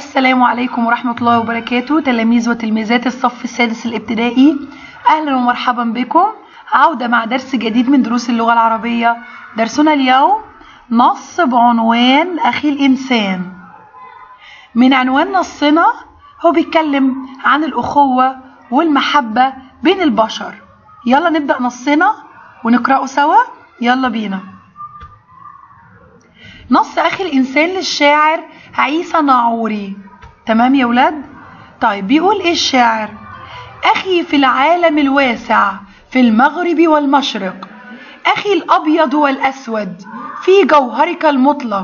السلام عليكم ورحمة الله وبركاته تلاميذ وتلميذات الصف السادس الابتدائي أهلا ومرحبا بكم عودة مع درس جديد من دروس اللغة العربية درسنا اليوم نص بعنوان أخي الإنسان من عنوان نصنا هو بيتكلم عن الأخوة والمحبة بين البشر يلا نبدأ نصنا ونقرأه سوا يلا بينا نص أخي الإنسان للشاعر عيسى ناعوري تمام يا ولاد طيب بيقول إيه الشاعر أخي في العالم الواسع في المغرب والمشرق أخي الأبيض والأسود في جوهرك المطلق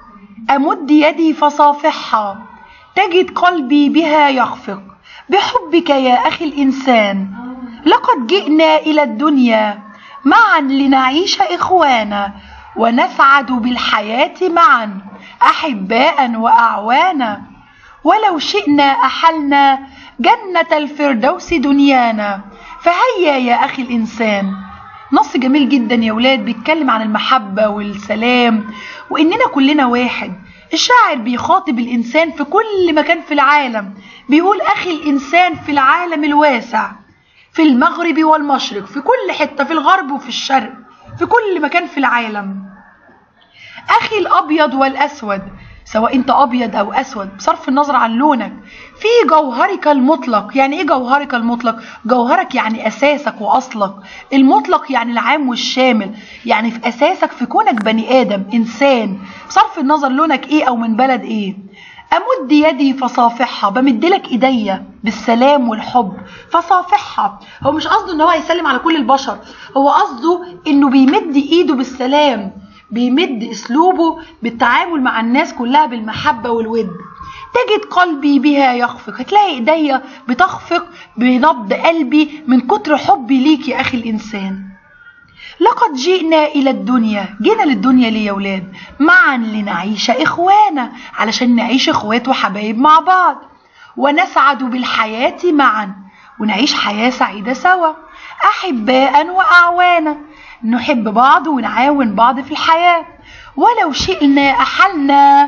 أمد يدي فصافحها تجد قلبي بها يخفق بحبك يا أخي الإنسان لقد جئنا إلى الدنيا معا لنعيش إخوانا ونسعد بالحياة معا أحباء وأعوانا ولو شئنا أحلنا جنة الفردوس دنيانا فهيا يا أخي الإنسان نص جميل جدا يا ولاد بيتكلم عن المحبة والسلام وإننا كلنا واحد الشاعر بيخاطب الإنسان في كل مكان في العالم بيقول أخي الإنسان في العالم الواسع في المغرب والمشرق في كل حتة في الغرب وفي الشرق في كل مكان في العالم أخي الأبيض والأسود سواء أنت أبيض أو أسود بصرف النظر عن لونك في جوهرك المطلق يعني إيه جوهرك المطلق؟ جوهرك يعني أساسك وأصلك المطلق يعني العام والشامل يعني في أساسك في كونك بني آدم إنسان بصرف النظر لونك إيه أو من بلد إيه أمد يدي فصافحها بمدلك إيديا بالسلام والحب فصافحها هو مش قصده إن هو يسلم على كل البشر هو قصده إنه بيمد إيده بالسلام بيمد اسلوبه بالتعامل مع الناس كلها بالمحبه والود تجد قلبي بها يخفق هتلاقي ايديا بتخفق بنبض قلبي من كتر حبي ليك يا اخي الانسان لقد جئنا الى الدنيا جينا للدنيا ليه يا ولاد معا لنعيش اخوانا علشان نعيش اخوات وحبايب مع بعض ونسعد بالحياه معا ونعيش حياه سعيده سوا احباء واعوانا نحب بعض ونعاون بعض في الحياة ولو شئنا أحلنا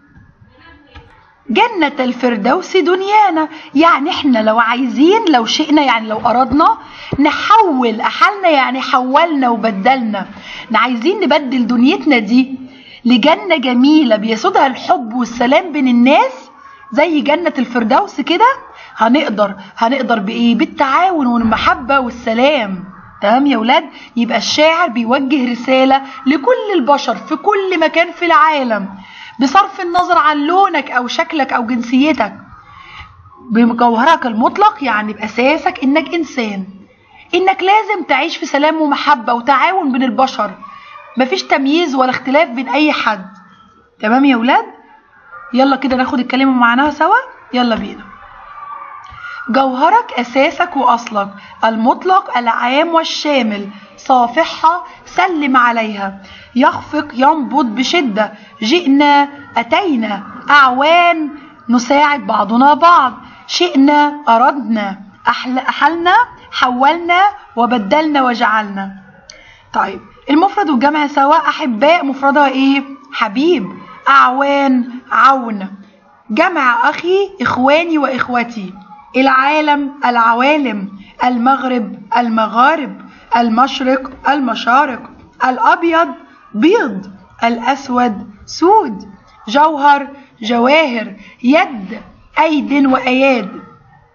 جنة الفردوس دنيانا يعني احنا لو عايزين لو شئنا يعني لو أردنا نحول أحلنا يعني حولنا وبدلنا عايزين نبدل دنيتنا دي لجنة جميلة بيسودها الحب والسلام بين الناس زي جنة الفردوس كده هنقدر هنقدر بإيه بالتعاون والمحبة والسلام تمام يا ولاد يبقى الشاعر بيوجه رسالة لكل البشر في كل مكان في العالم بصرف النظر عن لونك أو شكلك أو جنسيتك بجوهرك المطلق يعني بأساسك إنك إنسان إنك لازم تعيش في سلام ومحبة وتعاون بين البشر مفيش تمييز ولا اختلاف بين أي حد تمام يا ولاد يلا كده ناخد الكلمة معناها سوا يلا بينا جوهرك أساسك وأصلك المطلق العام والشامل صافحها سلم عليها يخفق ينبض بشدة جئنا أتينا أعوان نساعد بعضنا بعض شئنا أردنا أحل أحلنا حولنا وبدلنا وجعلنا طيب المفرد والجمع سواء أحباء مفردها إيه؟ حبيب أعوان عون جمع أخي إخواني وإخوتي العالم العوالم المغرب المغارب المشرق المشارق الأبيض بيض الأسود سود جوهر جواهر يد أيد وأياد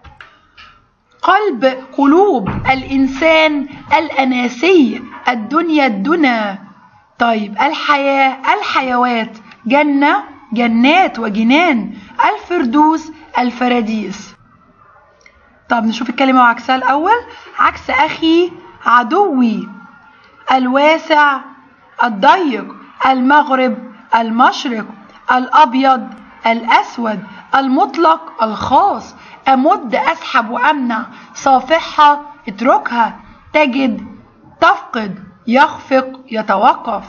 قلب قلوب الإنسان الأناسي الدنيا الدنا طيب الحياة الحيوات جنة جنات وجنان الفردوس الفراديس طب نشوف الكلمة وعكسها الأول عكس أخي عدوي الواسع الضيق المغرب المشرق الأبيض الأسود المطلق الخاص أمد أسحب وأمنع صافحها اتركها تجد تفقد يخفق يتوقف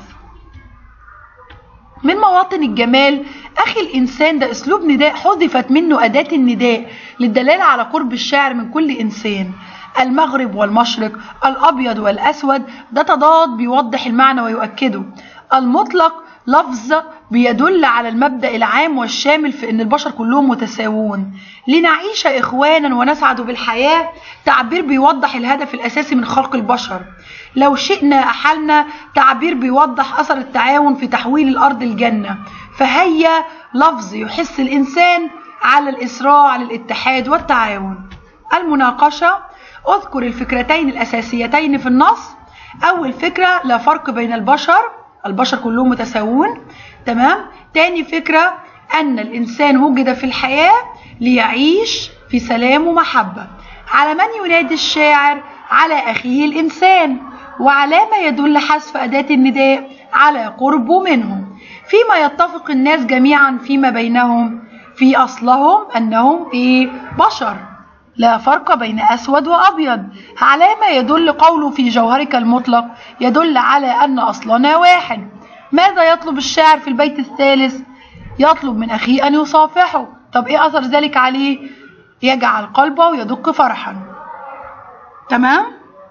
من مواطن الجمال أخي الإنسان ده أسلوب نداء حذفت منه أداة النداء للدلالة على قرب الشاعر من كل إنسان المغرب والمشرق الأبيض والأسود ده تضاد بيوضح المعنى ويؤكده المطلق لفظ بيدل على المبدأ العام والشامل في أن البشر كلهم متساوون لنعيش إخوانا ونسعد بالحياة تعبير بيوضح الهدف الأساسي من خلق البشر لو شئنا أحلنا تعبير بيوضح أثر التعاون في تحويل الأرض الجنة فهي لفظ يحث الإنسان على الإسراع للاتحاد والتعاون المناقشة اذكر الفكرتين الأساسيتين في النص أول فكرة لا فرق بين البشر البشر كلهم متساوون تمام تاني فكرة أن الإنسان وجد في الحياة ليعيش في سلام ومحبة على من ينادي الشاعر على أخيه الإنسان وعلى ما يدل حذف أداة النداء على قربه منهم فيما يتفق الناس جميعا فيما بينهم في أصلهم أنهم إيه بشر لا فرق بين أسود وأبيض على ما يدل قوله في جوهرك المطلق يدل على أن أصلنا واحد ماذا يطلب الشاعر في البيت الثالث يطلب من أخيه أن يصافحه طب إيه أثر ذلك عليه يجعل قلبه يدق فرحا تمام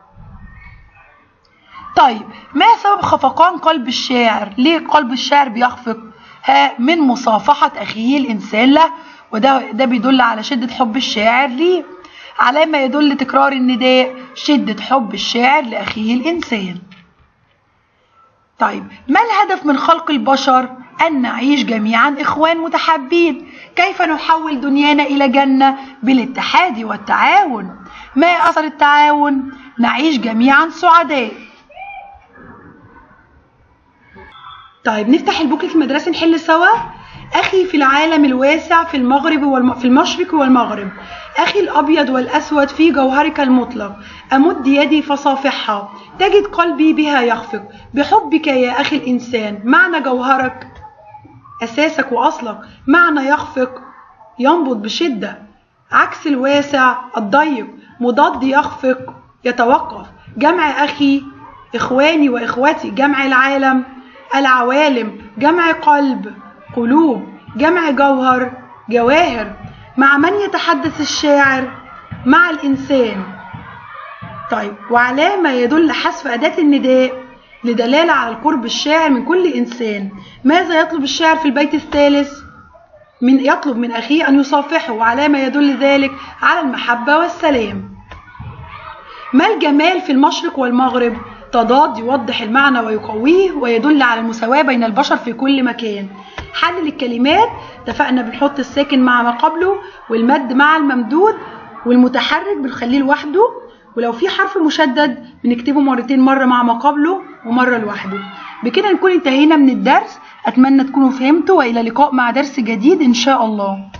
طيب ما سبب خفقان قلب الشاعر ليه قلب الشاعر بيخفق ها من مصافحة أخيه الإنسان له وده ده بيدل على شدة حب الشاعر ليه على ما يدل تكرار النداء شدة حب الشاعر لأخيه الإنسان طيب ما الهدف من خلق البشر أن نعيش جميعا إخوان متحابين كيف نحول دنيانا إلى جنة بالاتحاد والتعاون ما أثر التعاون نعيش جميعا سعداء طيب نفتح البوكلت المدرسي نحل سوا أخي في العالم الواسع في المغرب والم... في المشرق والمغرب أخي الأبيض والأسود في جوهرك المطلق أمد يدي فصافحها تجد قلبي بها يخفق بحبك يا أخي الإنسان معنى جوهرك أساسك وأصلك معنى يخفق ينبض بشدة عكس الواسع الضيق مضاد يخفق يتوقف جمع أخي إخواني وإخوتي جمع العالم العوالم جمع قلب قلوب جمع جوهر جواهر مع من يتحدث الشاعر مع الإنسان طيب وعلى ما يدل حذف أداة النداء لدلالة على القرب الشاعر من كل إنسان ماذا يطلب الشاعر في البيت الثالث من يطلب من أخيه أن يصافحه وعلى ما يدل ذلك على المحبة والسلام ما الجمال في المشرق والمغرب تضاد يوضح المعنى ويقويه ويدل على المساواة بين البشر في كل مكان حلل الكلمات اتفقنا بنحط الساكن مع ما قبله والمد مع الممدود والمتحرك بنخليه لوحده ولو في حرف مشدد بنكتبه مرتين مرة مع ما قبله ومرة لوحده بكده نكون انتهينا من الدرس أتمنى تكونوا فهمتوا وإلى لقاء مع درس جديد إن شاء الله